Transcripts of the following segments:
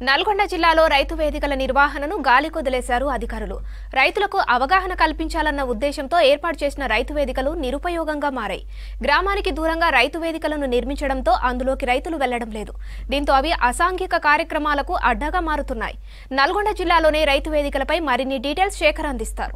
నల్గొండ జిల్లాలో రైతు వేదికల నిర్వహణను గాలికొదిలేశారు అధికారులు రైతులకు అవగాహన కల్పించాలన్న ఉద్దేశంతో ఏర్పాటు చేసిన రైతు వేదికలు నిరుపయోగంగా మారాయి గ్రామానికి దూరంగా రైతు వేదికలను నిర్మించడంతో అందులోకి రైతులు వెళ్లడం లేదు దీంతో అవి అసాంఘిక కార్యక్రమాలకు అడ్డగా మారుతున్నాయి నల్గొండ జిల్లాలోని రైతు వేదికలపై మరిన్ని డీటెయిల్స్ శేఖర్ అందిస్తారు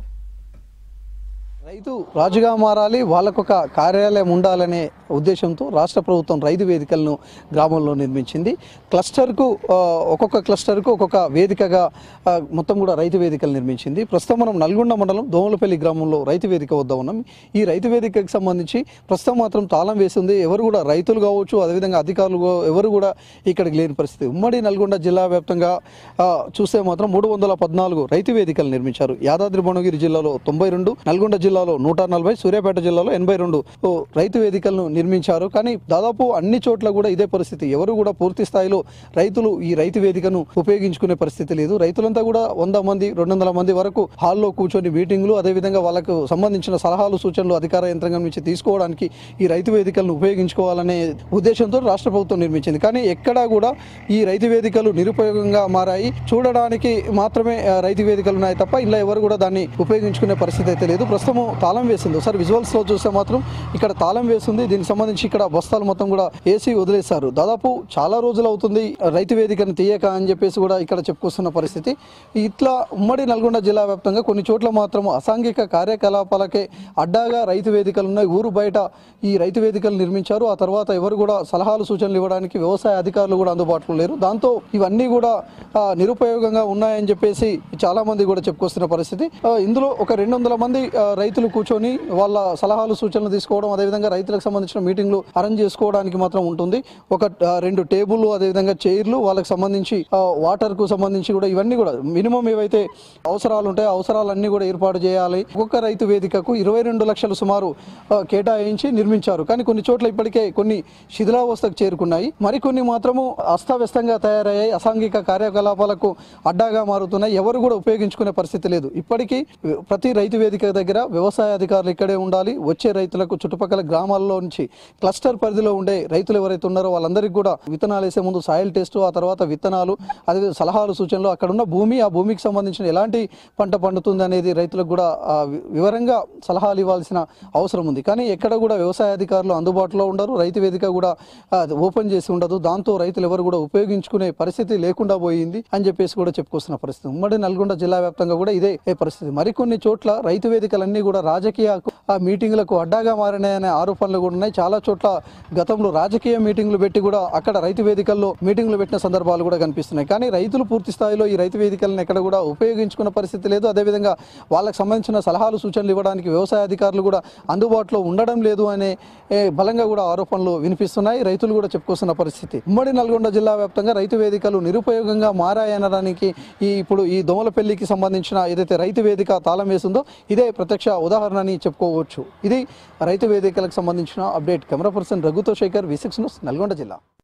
రైతు రాజుగా మారాలి వాళ్ళకొక కార్యాలయం ఉండాలనే ఉద్దేశంతో రాష్ట్ర ప్రభుత్వం రైతు వేదికలను గ్రామంలో నిర్మించింది క్లస్టర్కు ఆ, ఒక్కొక్క క్లస్టర్కు ఒక్కొక్క వేదికగా ఆ, మొత్తం కూడా రైతు వేదికలు నిర్మించింది ప్రస్తుతం మనం నల్గొండ మండలం దోమలపల్లి గ్రామంలో రైతు వేదిక వద్ద ఉన్నాం ఈ రైతు వేదికకి సంబంధించి ప్రస్తుతం మాత్రం తాళం వేసింది ఎవరు కూడా రైతులు కావచ్చు అదేవిధంగా అధికారులు గా- ఎవరు కూడా ఇక్కడికి లేని పరిస్థితి ఉమ్మడి నల్గొండ జిల్లా వ్యాప్తంగా ఆ, చూస్తే మాత్రం మూడు వందల పద్నాలుగు రైతు వేదికలు నిర్మించారు యాదాద్రి భువనగిరి జిల్లాలో తొంభై రెండు నల్గొండ జిల్లాలో నూట నలభై సూర్యాపేట జిల్లాలో ఎనభై రెండు ఓ, రైతు వేదికలను నిర్మించారు కానీ దాదాపు అన్ని చోట్ల కూడా ఇదే పరిస్థితి ఎవరు కూడా పూర్తి స్థాయిలో రైతులు ఈ రైతు వేదికను ఉపయోగించుకునే పరిస్థితి లేదు రైతులంతా కూడా వంద మంది రెండు వందల మంది వరకు హాల్లో కూర్చొని మీటింగ్లు అదేవిధంగా వాళ్ళకు సంబంధించిన సలహాలు సూచనలు అధికార యంత్రాంగం నుంచి తీసుకోవడానికి ఈ రైతు వేదికలను ఉపయోగించుకోవాలనే ఉద్దేశంతో రాష్ట్ర ప్రభుత్వం నిర్మించింది కానీ ఎక్కడా కూడా ఈ రైతు వేదికలు నిరుపయోగంగా మారాయి చూడడానికి మాత్రమే ఆ, రైతు వేదికలు ఉన్నాయి తప్ప ఇలా ఎవరు కూడా దాన్ని ఉపయోగించుకునే పరిస్థితి అయితే లేదు ప్రస్తుతం తాళం వేసింది ఒకసారి విజువల్స్ లో చూస్తే మాత్రం ఇక్కడ తాళం వేసింది దీనికి సంబంధించి ఇక్కడ బస్తాలు మొత్తం కూడా వేసి వదిలేశారు దాదాపు చాలా రోజులు అవుతుంది రైతు వేదికను తీయక అని చెప్పేసి కూడా ఇక్కడ చెప్పుకొస్తున్న పరిస్థితి ఇట్లా ఉమ్మడి నల్గొండ జిల్లా వ్యాప్తంగా కొన్ని చోట్ల మాత్రం అసాంఘిక కార్యకలాపాలకే అడ్డాగా రైతు వేదికలు ఉన్నాయి ఊరు బయట ఈ రైతు వేదికలు నిర్మించారు ఆ తర్వాత ఎవరు కూడా సలహాలు సూచనలు ఇవ్వడానికి వ్యవసాయ అధికారులు కూడా అందుబాటులో లేరు దాంతో ఇవన్నీ కూడా ఆ, నిరుపయోగంగా ఉన్నాయని చెప్పేసి చాలా మంది కూడా చెప్పుకొస్తున్న పరిస్థితి ఆ, ఇందులో ఒక రెండు వందల మంది ఆ, రైతులు కూర్చొని వాళ్ళ సలహాలు సూచనలు తీసుకోవడం అదేవిధంగా రైతులకు సంబంధించిన మీటింగ్లు అరేంజ్ చేసుకోవడానికి మాత్రం ఉంటుంది ఒక ఆ, రెండు టేబుల్ అదేవిధంగా చైర్లు వాళ్ళకి సంబంధించి ఆ, వాటర్ కు సంబంధించి కూడా ఇవన్నీ కూడా మినిమం ఏవైతే అవసరాలు ఉంటాయో అవసరాలన్నీ కూడా ఏర్పాటు చేయాలి ఒక్కొక్క రైతు వేదికకు ఇరవై రెండు లక్షలు సుమారు ఆ, కేటాయించి నిర్మించారు కానీ కొన్ని చోట్ల ఇప్పటికే కొన్ని శిథిలావస్థకు చేరుకున్నాయి మరికొన్ని మాత్రము అస్తవ్యస్తంగా తయారయ్యాయి అసాంఘిక కార్యకలాపాలకు అడ్డాగా మారుతున్నాయి ఎవరు కూడా ఉపయోగించుకునే పరిస్థితి లేదు ఇప్పటికీ ప్రతి రైతు వేదిక దగ్గర వ్యవసాయ అధికారులు ఇక్కడే ఉండాలి వచ్చే రైతులకు చుట్టుపక్కల గ్రామాల్లో నుంచి క్లస్టర్ పరిధిలో ఉండే రైతులు ఎవరైతే ఉన్నారో వాళ్ళందరికీ కూడా విత్తనాలు వేసే ముందు సాయిల్ టెస్ట్ ఆ తర్వాత విత్తనాలు అదే సలహాలు సూచనలు అక్కడ ఉన్న భూమి ఆ భూమికి సంబంధించిన ఎలాంటి పంట పండుతుంది అనేది రైతులకు కూడా ఆ, వి- వివరంగా సలహాలు ఇవ్వాల్సిన అవసరం ఉంది కానీ ఎక్కడ కూడా వ్యవసాయ అధికారులు అందుబాటులో ఉండరు రైతు వేదిక కూడా ఆ, అది ఓపెన్ చేసి ఉండదు దాంతో రైతులు ఎవరు కూడా ఉపయోగించుకునే పరిస్థితి లేకుండా పోయింది అని చెప్పేసి కూడా చెప్పుకొస్తున్న పరిస్థితి ఉమ్మడి నల్గొండ జిల్లా వ్యాప్తంగా కూడా ఇదే పరిస్థితి మరికొన్ని చోట్ల రైతు వేదికలన్నీ కూడా రాజకీయ ఆ మీటింగ్లకు అడ్డాగా మారినాయనే ఆరోపణలు కూడా ఉన్నాయి చాలా చోట్ల గతంలో రాజకీయ మీటింగ్లు పెట్టి కూడా అక్కడ రైతు వేదికల్లో మీటింగ్లు పెట్టిన సందర్భాలు కూడా కనిపిస్తున్నాయి కానీ రైతులు పూర్తి స్థాయిలో ఈ రైతు వేదికలను ఎక్కడ కూడా ఉపయోగించుకున్న పరిస్థితి లేదు అదేవిధంగా వాళ్ళకి సంబంధించిన సలహాలు సూచనలు ఇవ్వడానికి వ్యవసాయ అధికారులు కూడా అందుబాటులో ఉండడం లేదు అనే ఏ, బలంగా కూడా ఆరోపణలు వినిపిస్తున్నాయి రైతులు కూడా చెప్పుకొస్తున్న పరిస్థితి ఉమ్మడి నల్గొండ జిల్లా వ్యాప్తంగా రైతు వేదికలు నిరుపయోగంగా మారాయనడానికి ఈ ఇప్పుడు ఈ దోమలపల్లికి సంబంధించిన ఏదైతే రైతు వేదిక తాళం వేసిందో ఇదే ప్రత్యక్ష ఉదాహరణ అని చెప్పుకోవచ్చు ఇది రైతు వేదికలకు సంబంధించిన అప్డేట్ కెమెరా పర్సన్ రఘుతో Shekhar V six news Nalgonda జిల్లా